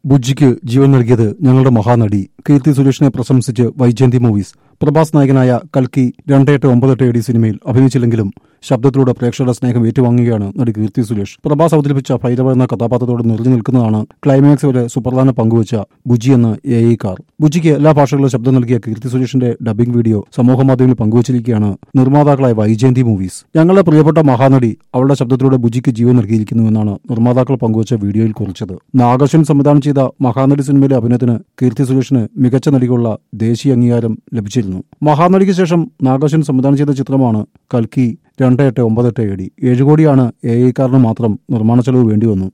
ബുജ്ജിക്ക് ജീവൻ നൽകിയത് ഞങ്ങളുടെ മഹാനടി കീർത്തി സുരേഷിനെ പ്രശംസിച്ച് വൈജയന്തി മൂവീസ് പ്രഭാസ് നായകനായ കൽക്കി രണ്ടെട്ട് ഒമ്പതെട്ട് എടി സിനിമയിൽ അഭിനയിച്ചില്ലെങ്കിലും ശബ്ദത്തിലൂടെ പ്രേക്ഷകരുടെ സ്നേഹം ഏറ്റുവാങ്ങുകയാണ് നടി കീർത്തി സുരേഷ് പ്രഭാസ് അവതരിപ്പിച്ച ഭൈരവ എന്ന കഥാപാത്രത്തോട് നിറഞ്ഞു നിൽക്കുന്നതാണ് ക്ലൈമാക്സ് വരെ സുപ്രധാന പങ്കുവച്ച ബുജി എന്ന എ ഐ കാർ ബുജിക്ക് എല്ലാ ഭാഷകളിലും ശബ്ദം നൽകിയ കീർത്തി സുരേഷിന്റെ ഡബിംഗ് വീഡിയോ സമൂഹമാധ്യമങ്ങളിൽ പങ്കുവച്ചിരിക്കുകയാണ് നിർമ്മാതാക്കളായ വൈജയന്തി മൂവീസ് ഞങ്ങളുടെ പ്രിയപ്പെട്ട മഹാനടി അവളുടെ ശബ്ദത്തിലൂടെ ബുജിക്ക് ജീവൻ നൽകിയിരിക്കുന്നുവെന്നാണ് നിർമ്മാതാക്കൾ പങ്കുവച്ച വീഡിയോയിൽ കുറിച്ചത് നാഗശ്വൻ സംവിധാനം ചെയ്ത മഹാനടി സിനിമയിലെ അഭിനയത്തിന് കീർത്തി സുരേഷിന് മികച്ച നടിക്കുള്ള ദേശീയ അംഗീകാരം ലഭിച്ചിരുന്നു മഹാനടിക്ക് ശേഷം നാഗശ്വൻ സംവിധാനം ചെയ്ത ചിത്രമാണ് കൽക്കി രണ്ട് എട്ട് ഒമ്പത് എട്ട് എ ഡി ഏഴ് കോടിയാണ് എ ഐ കാറിന് മാത്രം നിർമ്മാണ ചെലവ് വേണ്ടി വന്നു